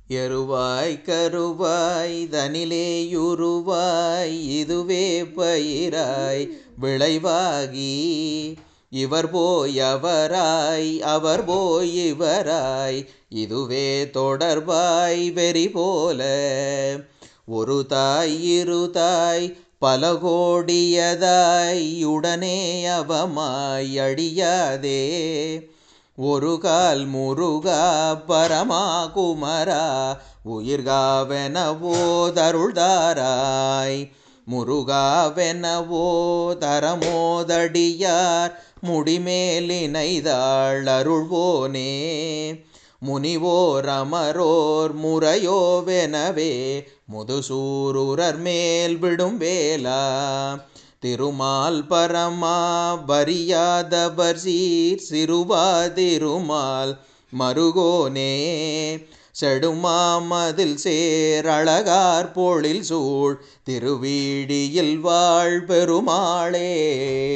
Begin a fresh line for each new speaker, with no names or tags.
எருவாய் கருவாய் தனிலேயுருவாய் இதுவே பயிராய் விளைவாகி இவர் போய் அவராய் அவர் போய் இவராய் இதுவே தொடர்பாய் வெறி போல ஒரு தாய் இரு தாய் பல கோடியதாய் உடனே அவமாய் அடியாதே ஒரு கால் முருகா பரமா குமரா உயிர்காவெனவோ தருள்தாராய் முருகாவெனவோ தரமோதடியார் முடிமேலினைதாள் அருள்வோனே முனிவோர் அமரோர் முறையோவெனவே முதுசூருரர் மேல் விடும் வேலா திருமால் பரமா வரியாதவர் சீர் சிறுவாதிருமால் மருகோனே செடுமாமதில் சேர் அழகார் பொழில் சூழ் திருவீடியில் வாழ் பெருமாளே